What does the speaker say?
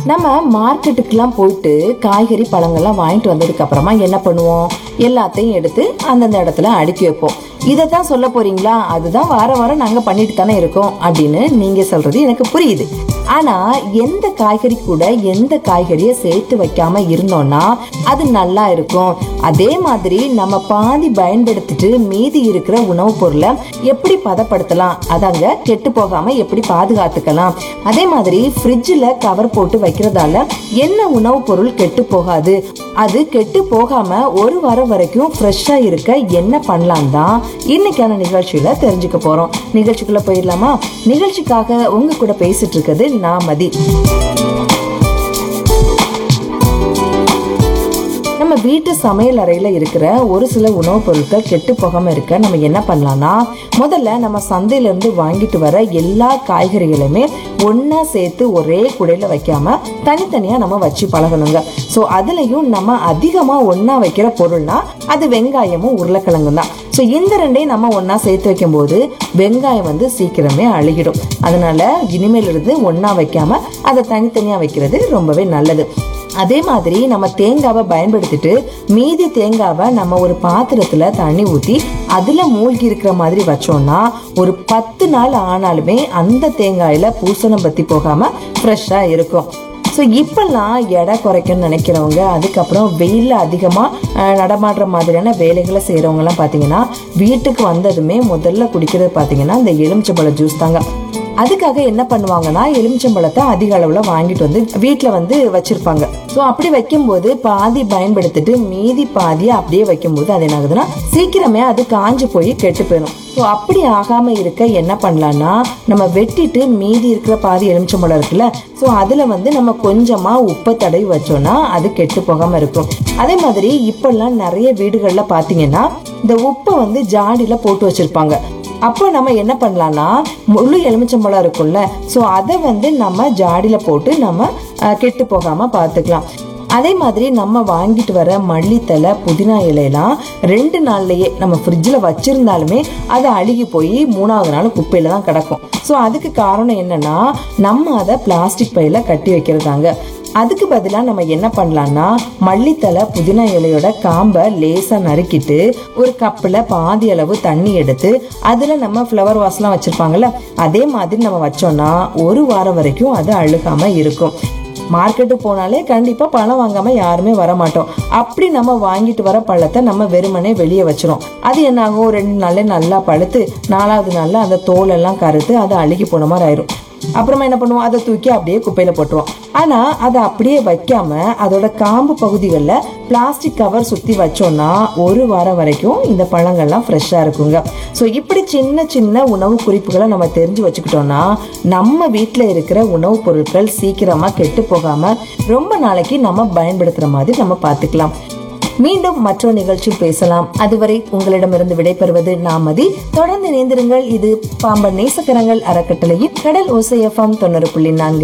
நம்ம மார்க்கெட்டுக்கெல்லாம் போயிட்டு காய்கறி பழங்கள்லாம் வாங்கிட்டு வந்ததுக்கு அப்புறமா என்ன பண்ணுவோம் எல்லாத்தையும் எடுத்து அந்தந்த இடத்துல அடுக்கி வைப்போம் இதை தான் சொல்ல போறீங்களா அதுதான் வார வாரம் நாங்க பண்ணிட்டு தானே இருக்கோம் அப்படின்னு நீங்க சொல்றது எனக்கு புரியுது ஆனா எந்த காய்கறி கூட எந்த காய்கறியை சேர்த்து வைக்காம இருந்தோம்னா அது நல்லா இருக்கும் அதே மாதிரி நம்ம பாதி பயன்படுத்திட்டு மீதி இருக்கிற உணவுப் பொருளை எப்படி பதப்படுத்தலாம் அதாங்க கெட்டு போகாம எப்படி பாதுகாத்துக்கலாம் அதே மாதிரி ஃப்ரிட்ஜில் கவர் போட்டு வைக்கிறதால என்ன உணவுப் பொருள் கெட்டு போகாது அது கெட்டு போகாம ஒரு வாரம் வரைக்கும் ஃப்ரெஷ்ஷா இருக்க என்ன பண்ணலாம் தான் இன்னைக்கான நிகழ்ச்சியில தெரிஞ்சுக்க போறோம் நிகழ்ச்சிக்குள்ள போயிடலாமா நிகழ்ச்சிக்காக உங்க கூட பேசிட்டு இருக்கிறது நான் மதி நம்ம வீட்டு சமையல் அறையில இருக்கிற ஒரு சில உணவுப் பொருட்கள் கெட்டு போகாம இருக்க நம்ம என்ன பண்ணலாம்னா முதல்ல நம்ம சந்தையில இருந்து வாங்கிட்டு வர எல்லா காய்கறிகளுமே ஒண்ணா சேர்த்து ஒரே குடையில வைக்காம தனித்தனியா நம்ம வச்சு பழகணுங்க ஸோ அதுலயும் நம்ம அதிகமா ஒண்ணா வைக்கிற பொருள்னா அது வெங்காயமும் உருளைக்கிழங்கும் தான் ஸோ இந்த ரெண்டையும் நம்ம ஒண்ணா சேர்த்து வைக்கும்போது வெங்காயம் வந்து சீக்கிரமே அழுகிடும் அதனால இனிமேல் இருந்து ஒண்ணா வைக்காம அதை தனித்தனியா வைக்கிறது ரொம்பவே நல்லது அதே மாதிரி நம்ம தேங்காவை பயன்படுத்திட்டு மீதி தேங்காவை நம்ம ஒரு பாத்திரத்துல தண்ணி ஊத்தி அதுல மூழ்கி இருக்கிற மாதிரி வச்சோம்னா ஒரு பத்து நாள் ஆனாலுமே அந்த தேங்காயில பூசணம் பத்தி போகாம ஃப்ரெஷ்ஷா இருக்கும் ஸோ இப்பெல்லாம் எடை குறைக்கணும்னு நினைக்கிறவங்க அதுக்கப்புறம் வெயிலில் அதிகமாக நடமாடுற மாதிரியான வேலைகளை செய்கிறவங்கலாம் பார்த்தீங்கன்னா வீட்டுக்கு வந்ததுமே முதல்ல குடிக்கிறது பார்த்தீங்கன்னா இந்த எலுமிச்சம்பழ ஜூஸ் தாங்க அதுக்காக என்ன பண்ணுவாங்கன்னா எலுமிச்சம்பழத்தை அதிக அளவில் வாங்கிட்டு வந்து வீட்டில் வந்து வச்சிருப்பாங்க ஸோ அப்படி வைக்கும்போது பாதி பயன்படுத்திட்டு மீதி பாதியை அப்படியே வைக்கும்போது அது என்ன ஆகுதுன்னா சீக்கிரமே அது காஞ்சு போய் கெட்டு போயிடும் ஸோ அப்படி ஆகாம இருக்க என்ன பண்ணலாம்னா நம்ம வெட்டிட்டு மீதி இருக்கிற பாதி எலுமிச்சம்பழம் இருக்குல்ல ஸோ அதுல வந்து நம்ம கொஞ்சமா உப்பை தடவி வச்சோம்னா அது கெட்டு போகாம இருக்கும் அதே மாதிரி இப்பெல்லாம் நிறைய வீடுகள்ல பாத்தீங்கன்னா இந்த உப்பை வந்து ஜாடியில போட்டு வச்சிருப்பாங்க அப்போ நம்ம என்ன பண்ணலாம்னா முழு எலுமிச்சம்பழம் இருக்கும்ல ஸோ அதை வந்து நம்ம ஜாடியில் போட்டு நம்ம அஹ், கெட்டு போகாமல் பார்த்துக்கலாம் அதே மாதிரி நம்ம வாங்கிட்டு வர மல்லித்தலை புதினா இலையெல்லாம் ரெண்டு நாள்லயே நம்ம ஃப்ரிட்ஜில் வச்சிருந்தாலுமே அது அழுகி போய் மூணாவது நாள் குப்பையில தான் கிடக்கும் ஸோ அதுக்கு காரணம் என்னன்னா நம்ம அதை பிளாஸ்டிக் பையில கட்டி வைக்கிறதாங்க அதுக்கு பதிலாக நம்ம என்ன பண்ணலாம்னா மல்லித்தலை புதினா இலையோட காம்பை லேசாக நறுக்கிட்டு ஒரு கப்பில் பாதி அளவு தண்ணி எடுத்து அதில் நம்ம ஃப்ளவர் வாஷ்லாம் வச்சுருப்பாங்கல்ல அதே மாதிரி நம்ம வச்சோம்னா ஒரு வாரம் வரைக்கும் அது அழுகாமல் இருக்கும் மார்க்கெட்டு போனாலே கண்டிப்பா பழம் வாங்காம யாருமே வர மாட்டோம் அப்படி நம்ம வாங்கிட்டு வர பழத்தை நம்ம வெறுமனே வெளியே வச்சிரும் அது என்ன ஆகும் ரெண்டு நாள்ல நல்லா பழுத்து நாலாவது நாள்ல அந்த தோல் எல்லாம் கருத்து அது அழுகி போன மாதிரி ஆயிரும் அப்புறமா என்ன பண்ணுவோம் அதை தூக்கி அப்படியே குப்பையில போட்டுருவோம் ஆனா அதை அப்படியே வைக்காம அதோட காம்பு பகுதிகளில் பிளாஸ்டிக் கவர் சுத்தி வச்சோம்னா ஒரு வாரம் வரைக்கும் இந்த பழங்கள்லாம் ஃப்ரெஷ்ஷா இருக்குங்க ஸோ இப்படி சின்ன சின்ன உணவு குறிப்புகளை நம்ம தெரிஞ்சு வச்சுக்கிட்டோம்னா நம்ம வீட்டில் இருக்கிற உணவுப் பொருட்கள் சீக்கிரமா கெட்டு போகாம ரொம்ப நாளைக்கு நம்ம பயன்படுத்துற மாதிரி நம்ம பார்த்துக்கலாம் மீண்டும் மற்றொரு நிகழ்ச்சியில் பேசலாம் அதுவரை உங்களிடமிருந்து விடைபெறுவது நாமதி தொடர்ந்து இணைந்திருங்கள் இது பாம்பன் நேசக்கரங்கள் அறக்கட்டளையின் கடல் ஓசையஃபம் தொண்ணூறு புள்ளி நான்கு